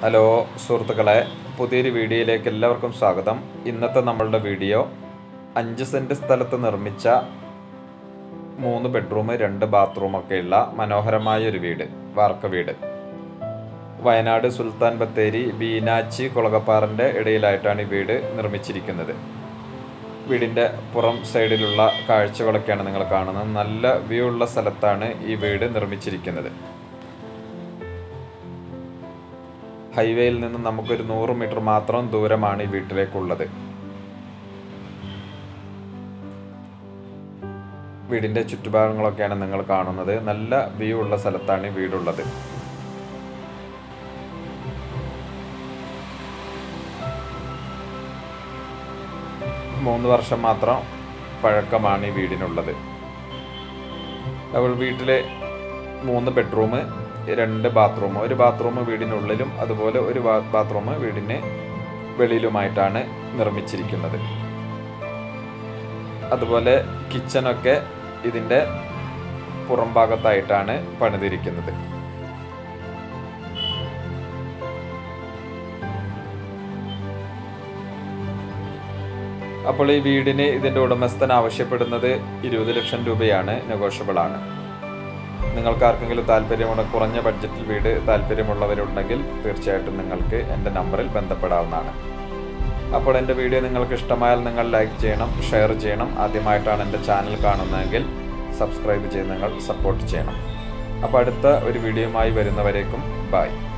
hello സുഹൃത്തുക്കളെ പുതിയൊരു വീഡിയോയിലേക്ക് എല്ലാവർക്കും സ്വാഗതം ഇന്നത്തെ നമ്മളുടെ വീഡിയോ അഞ്ച് സെൻറ്റ് സ്ഥലത്ത് നിർമ്മിച്ച മൂന്ന് ബെഡ്റൂം രണ്ട് ബാത്റൂമൊക്കെയുള്ള മനോഹരമായ ഒരു വീട് വാർക്ക വീട് വയനാട് സുൽത്താൻ ബത്തേരി ബീനാച്ചി കുളകപ്പാറിൻ്റെ ഇടയിലായിട്ടാണ് ഈ വീട് നിർമ്മിച്ചിരിക്കുന്നത് വീടിൻ്റെ പുറം സൈഡിലുള്ള കാഴ്ചകളൊക്കെയാണ് നിങ്ങൾ കാണുന്നത് നല്ല വ്യൂ ഉള്ള സ്ഥലത്താണ് ഈ വീട് നിർമ്മിച്ചിരിക്കുന്നത് ഹൈവേയിൽ നിന്ന് നമുക്കൊരു നൂറ് മീറ്റർ മാത്രം ദൂരമാണ് ഈ വീട്ടിലേക്കുള്ളത് വീടിൻ്റെ ചുറ്റുഭാഗങ്ങളൊക്കെയാണ് നിങ്ങൾ കാണുന്നത് നല്ല വ്യൂ ഉള്ള സ്ഥലത്താണ് ഈ വീടുള്ളത് മൂന്ന് വർഷം മാത്രം പഴക്കമാണ് ഈ വീടിനുള്ളത് അവൾ വീട്ടിലെ മൂന്ന് ബെഡ്റൂം രണ്ട് ബാത്റൂം ഒരു ബാത്റൂം വീടിനുള്ളിലും അതുപോലെ ഒരു ബാത്റൂം വീടിന് വെളിയിലുമായിട്ടാണ് നിർമ്മിച്ചിരിക്കുന്നത് അതുപോലെ കിച്ചണൊക്കെ ഇതിൻ്റെ പുറം ഭാഗത്തായിട്ടാണ് പണിതിരിക്കുന്നത് അപ്പോൾ ഈ വീടിന് ഇതിൻ്റെ ഉടമസ്ഥൻ ആവശ്യപ്പെടുന്നത് ഇരുപത് ലക്ഷം രൂപയാണ് നെഗോഷ്യബിൾ ആണ് നിങ്ങൾക്ക് ആർക്കെങ്കിലും താല്പര്യമുള്ള കുറഞ്ഞ ബഡ്ജറ്റിൽ വീട് താല്പര്യമുള്ളവരുണ്ടെങ്കിൽ തീർച്ചയായിട്ടും നിങ്ങൾക്ക് എൻ്റെ നമ്പറിൽ ബന്ധപ്പെടാവുന്നതാണ് അപ്പോൾ എൻ്റെ വീഡിയോ നിങ്ങൾക്ക് ഇഷ്ടമായാൽ നിങ്ങൾ ലൈക്ക് ചെയ്യണം ഷെയർ ചെയ്യണം ആദ്യമായിട്ടാണ് എൻ്റെ ചാനൽ കാണുന്നതെങ്കിൽ സബ്സ്ക്രൈബ് ചെയ്ത് നിങ്ങൾ സപ്പോർട്ട് ചെയ്യണം അപ്പോൾ അടുത്ത ഒരു വീഡിയോയുമായി വരുന്നവരേക്കും ബായ്